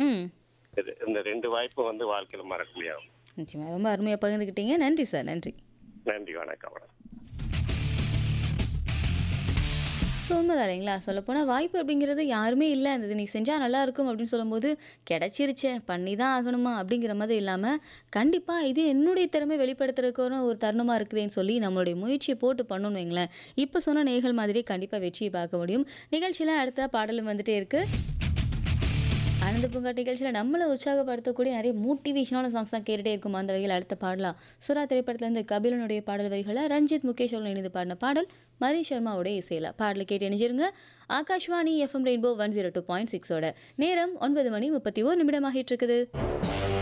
ம் இது இந்த ரெண்டு வாய்ப்பும் வந்து வாழ்க்கையில மறக்க முடியாது நிச்சயமா ரொம்ப அருமையாக பகிர்ந்துக்கிட்டீங்க நன்றி சார் நன்றி நன்றி வணக்கம் வணக்கம் ஸோ உண்மைதான் இல்லைங்களா சொல்லப்போனால் வாய்ப்பு அப்படிங்கிறது யாருமே இல்லை அந்த நீ செஞ்சால் நல்லா இருக்கும் அப்படின்னு சொல்லும்போது கிடைச்சிருச்சே பண்ணி தான் ஆகணுமா அப்படிங்கிற மாதிரி இல்லாமல் கண்டிப்பாக இது என்னுடைய திறமை வெளிப்படுத்துறதுக்கான ஒரு தருணமாக இருக்குதுன்னு சொல்லி நம்மளுடைய முயற்சியை போட்டு பண்ணணும் வைங்களேன் இப்போ சொன்ன நேர்கள் மாதிரி கண்டிப்பாக வெற்றியை பார்க்க முடியும் நிகழ்ச்சியில் அடுத்த பாடலும் வந்துட்டே இருக்குது ஆனந்த பூங்கா நிகழ்ச்சியில் நம்மளை உற்சாகப்படுத்தக்கூடிய நிறைய மோட்டிவேஷனான சாங்ஸ் தான் கேட்டுட்டே இருக்கும் அந்த வகையில் அடுத்த பாடலாம் சுறா திரைப்படத்துலேருந்து கபிலனுடைய பாடல் வரிகளை ரஞ்சித் முகேஷ் அவர்கள் இணைந்து பாடின பாடல் மரி சர்மாவுடைய இசையில் பாடலை கேட்டு இணைஞ்சிருங்க Akashvani FM rainbow one zero two point சிக்ஸோட நேரம் ஒன்பது மணி முப்பத்தி ஓர் நிமிடமாகிட்டு இருக்குது